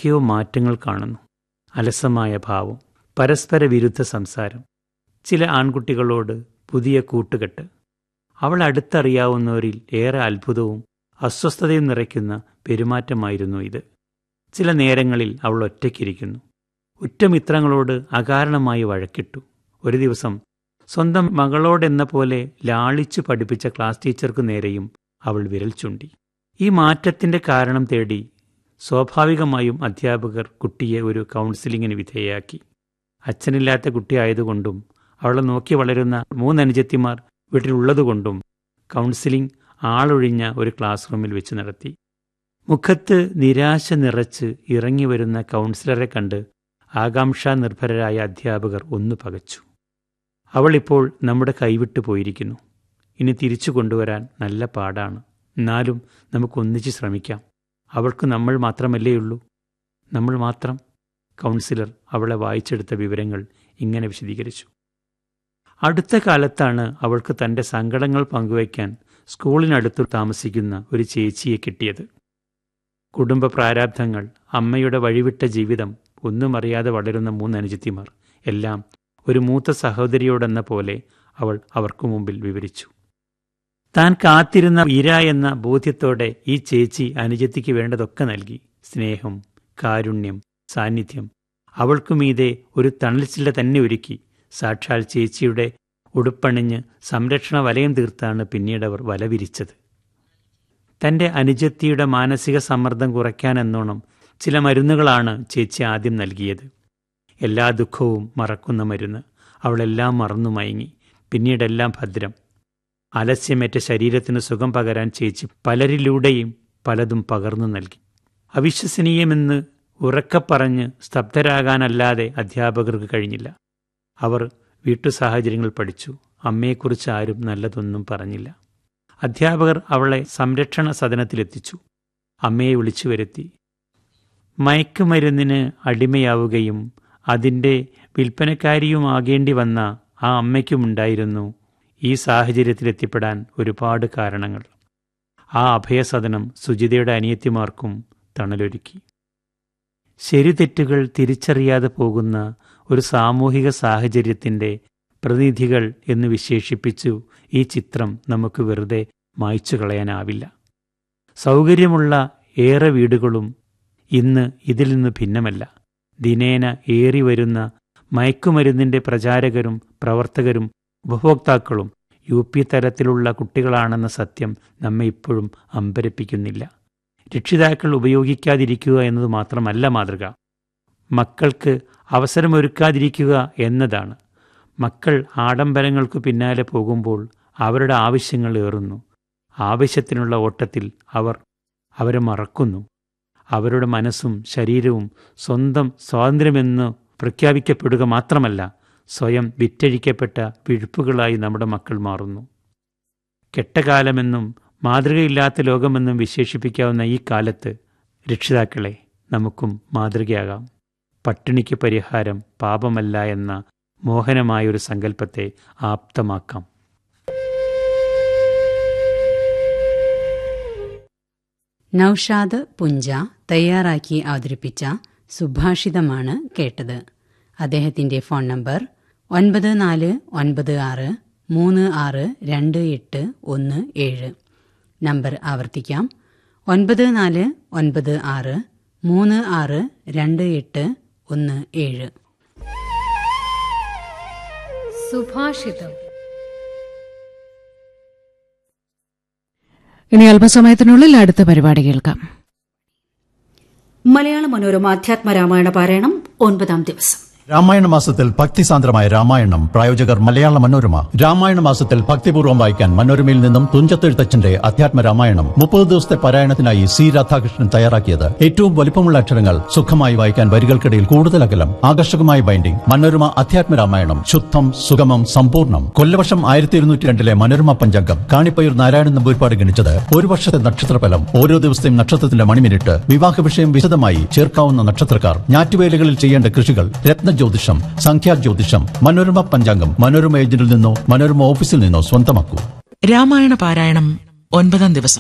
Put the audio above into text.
എന്തൊക്കെയോ മാറ്റങ്ങൾ കാണുന്നു അലസമായ ഭാവം പരസ്പര വിരുദ്ധ സംസാരം ചില ആൺകുട്ടികളോട് പുതിയ കൂട്ടുകെട്ട് അവൾ അടുത്തറിയാവുന്നവരിൽ ഏറെ അത്ഭുതവും അസ്വസ്ഥതയും നിറയ്ക്കുന്ന പെരുമാറ്റമായിരുന്നു ഇത് ചില നേരങ്ങളിൽ അവൾ ഒറ്റയ്ക്കിരിക്കുന്നു ഉറ്റമിത്രങ്ങളോട് അകാരണമായി വഴക്കിട്ടു ഒരു ദിവസം സ്വന്തം മകളോടെന്ന പോലെ ലാളിച്ചു പഠിപ്പിച്ച ക്ലാസ് ടീച്ചർക്ക് നേരെയും അവൾ വിരൽ ചൂണ്ടി ഈ മാറ്റത്തിന്റെ കാരണം തേടി സ്വാഭാവികമായും അധ്യാപകർ കുട്ടിയെ ഒരു കൗൺസിലിങ്ങിന് വിധേയയാക്കി അച്ഛനില്ലാത്ത കുട്ടിയായതുകൊണ്ടും അവളെ നോക്കി വളരുന്ന മൂന്നനുജത്തിമാർ വീട്ടിലുള്ളതുകൊണ്ടും കൗൺസിലിംഗ് ആളൊഴിഞ്ഞ ഒരു ക്ലാസ് റൂമിൽ വെച്ച് നടത്തി മുഖത്ത് നിരാശ നിറച്ച് ഇറങ്ങി വരുന്ന കൗൺസിലറെ കണ്ട് ആകാംക്ഷാ നിർഭരരായ അധ്യാപകർ ഒന്നു പകച്ചു അവളിപ്പോൾ നമ്മുടെ കൈവിട്ടു പോയിരിക്കുന്നു ഇനി തിരിച്ചു കൊണ്ടുവരാൻ നല്ല പാടാണ് എന്നാലും നമുക്കൊന്നിച്ച് ശ്രമിക്കാം അവൾക്ക് നമ്മൾ മാത്രമല്ലേ ഉള്ളൂ നമ്മൾ മാത്രം കൗൺസിലർ അവളെ വായിച്ചെടുത്ത വിവരങ്ങൾ ഇങ്ങനെ വിശദീകരിച്ചു അടുത്ത കാലത്താണ് അവൾക്ക് തൻ്റെ സങ്കടങ്ങൾ പങ്കുവയ്ക്കാൻ സ്കൂളിനടുത്ത് താമസിക്കുന്ന ഒരു ചേച്ചിയെ കിട്ടിയത് കുടുംബ പ്രാരാബ്ധങ്ങൾ അമ്മയുടെ വഴിവിട്ട ജീവിതം ഒന്നും അറിയാതെ വളരുന്ന മൂന്ന് അനുജിത്തിമാർ എല്ലാം ഒരു മൂത്ത സഹോദരിയോടെന്ന പോലെ അവൾ അവർക്കു മുമ്പിൽ വിവരിച്ചു താൻ കാത്തിരുന്ന ഇര എന്ന ബോധ്യത്തോടെ ഈ ചേച്ചി അനുജത്തിക്ക് വേണ്ടതൊക്കെ നൽകി സ്നേഹം കാരുണ്യം സാന്നിധ്യം അവൾക്കുമീതെ ഒരു തണൽച്ചില്ല തന്നെ ഒരുക്കി സാക്ഷാൽ ചേച്ചിയുടെ ഉടുപ്പണിഞ്ഞ് സംരക്ഷണ വലയം തീർത്താണ് പിന്നീട് അവർ വലവിരിച്ചത് തന്റെ അനുജത്തിയുടെ മാനസിക സമ്മർദ്ദം കുറയ്ക്കാനെന്നോണം ചില മരുന്നുകളാണ് ചേച്ചി ആദ്യം നൽകിയത് എല്ലാ ദുഃഖവും മറക്കുന്ന മരുന്ന് അവളെല്ലാം മറന്നു മയങ്ങി പിന്നീടെല്ലാം ഭദ്രം അലസ്യമേറ്റ ശരീരത്തിന് സുഖം പകരാൻ ചേച്ചി പലരിലൂടെയും പലതും പകർന്നു നൽകി അവിശ്വസനീയമെന്ന് ഉറക്കപ്പറഞ്ഞ് സ്തബ്ധരാകാനല്ലാതെ അധ്യാപകർക്ക് കഴിഞ്ഞില്ല അവർ വീട്ടു സാഹചര്യങ്ങൾ പഠിച്ചു അമ്മയെക്കുറിച്ച് ആരും നല്ലതൊന്നും പറഞ്ഞില്ല അധ്യാപകർ അവളെ സംരക്ഷണ സദനത്തിലെത്തിച്ചു അമ്മയെ വിളിച്ചു വരുത്തി മയക്കുമരുന്നിന് അടിമയാവുകയും അതിൻ്റെ വിൽപ്പനക്കാരിയുമാകേണ്ടി വന്ന ആ അമ്മയ്ക്കുമുണ്ടായിരുന്നു ഈ സാഹചര്യത്തിലെത്തിപ്പെടാൻ ഒരുപാട് കാരണങ്ങൾ ആ അഭയസദനം സുജിതയുടെ അനിയത്തിമാർക്കും തണലൊരുക്കി ശരിതെറ്റുകൾ തിരിച്ചറിയാതെ പോകുന്ന ഒരു സാമൂഹിക സാഹചര്യത്തിൻ്റെ പ്രതിനിധികൾ എന്ന് വിശേഷിപ്പിച്ചു ഈ ചിത്രം നമുക്ക് വെറുതെ മായ്ച്ചു കളയാനാവില്ല സൗകര്യമുള്ള ഏറെ വീടുകളും ഇന്ന് ഇതിൽ നിന്ന് ഭിന്നമല്ല ദിനേന ഏറി വരുന്ന മയക്കുമരുന്നിൻ്റെ പ്രചാരകരും പ്രവർത്തകരും ഉപഭോക്താക്കളും യു പി തലത്തിലുള്ള കുട്ടികളാണെന്ന സത്യം നമ്മെ ഇപ്പോഴും അമ്പരപ്പിക്കുന്നില്ല രക്ഷിതാക്കൾ ഉപയോഗിക്കാതിരിക്കുക എന്നത് മാത്രമല്ല മാതൃക മക്കൾക്ക് അവസരമൊരുക്കാതിരിക്കുക എന്നതാണ് മക്കൾ ആഡംബരങ്ങൾക്കു പിന്നാലെ പോകുമ്പോൾ അവരുടെ ആവശ്യങ്ങൾ ഏറുന്നു ആവശ്യത്തിനുള്ള ഓട്ടത്തിൽ അവർ അവരെ മറക്കുന്നു അവരുടെ മനസ്സും ശരീരവും സ്വന്തം സ്വാതന്ത്ര്യമെന്ന് പ്രഖ്യാപിക്കപ്പെടുക മാത്രമല്ല സ്വയം വിറ്റഴിക്കപ്പെട്ട വിഴുപ്പുകളായി നമ്മുടെ മക്കൾ മാറുന്നു കെട്ടകാലമെന്നും മാതൃകയില്ലാത്ത ലോകമെന്നും വിശേഷിപ്പിക്കാവുന്ന ഈ കാലത്ത് രക്ഷിതാക്കളെ നമുക്കും മാതൃകയാകാം പട്ടിണിക്ക് പരിഹാരം പാപമല്ല എന്ന മോഹനമായൊരു സങ്കല്പത്തെ ആപ്തമാക്കാം നൌഷാദ് പുഞ്ച തയ്യാറാക്കി അവതരിപ്പിച്ച സുഭാഷിതമാണ് കേട്ടത് അദ്ദേഹത്തിന്റെ ഫോൺ നമ്പർ ഒൻപത് നാല് ഒൻപത് ആറ് മൂന്ന് ആറ് രണ്ട് എട്ട് ഒന്ന് ഏഴ് നമ്പർ ആവർത്തിക്കാം ഒൻപത് നാല് ഒൻപത് ആറ് മൂന്ന് ആറ് രണ്ട് എട്ട് ഒന്ന് ഏഴ് സുഭാഷിതം ഇനി അല്പസമയത്തിനുള്ളിൽ അടുത്ത പരിപാടി കേൾക്കാം മലയാള മനോരമ അധ്യാത്മ രാമായണ പാരായണം ഒൻപതാം ദിവസം രാമായണ മാസത്തിൽ ഭക്തിസാന്ദ്രമായ രാമായണം പ്രായോജകർ മലയാള മനോരമ രാമായണ മാസത്തിൽ ഭക്തിപൂർവ്വം വായിക്കാൻ മനോരമയിൽ നിന്നും തുഞ്ചത്തെഴുത്തച്ഛന്റെ അധ്യാത്മ രാമായണം മുപ്പത് ദിവസത്തെ പാരായണത്തിനായി സി രാധാകൃഷ്ണൻ തയ്യാറാക്കിയത് ഏറ്റവും വലിപ്പമുള്ള അക്ഷരങ്ങൾ സുഖമായി വായിക്കാൻ വരികൾക്കിടയിൽ കൂടുതൽ അകലം ആകർഷകമായ ബൈൻഡിംഗ് മനോരമ അധ്യാത്മ രാമായണം ശുദ്ധം സുഗമം സമ്പൂർണ്ണം കൊല്ലവർഷം ആയിരത്തി ഇരുന്നൂറ്റി രണ്ടിലെ മനോരമ പഞ്ചാംഗം കാണിപ്പയൂർ നാരായണൻ നമ്പൂരിപ്പാട് ഗണിച്ചത് ഒരു വർഷത്തെ നക്ഷത്രഫലം ഓരോ ദിവസത്തെയും നക്ഷത്രത്തിന്റെ മണിമിനിറ്റ് വിവാഹ വിഷയം വിശദമായി ചേർക്കാവുന്ന നക്ഷത്രക്കാർ ഞാറ്റുവേലകളിൽ ചെയ്യേണ്ട കൃഷികൾ രത്നജ്യോതിഷം സംഖ്യാജ്യോതിഷം മനോരമ പഞ്ചാംഗം മനോരമ ഏജന്റിൽ നിന്നോ മനോരമ ഓഫീസിൽ നിന്നോ സ്വന്തമാക്കൂ രാമായണ പാരായണം ഒൻപതാം ദിവസം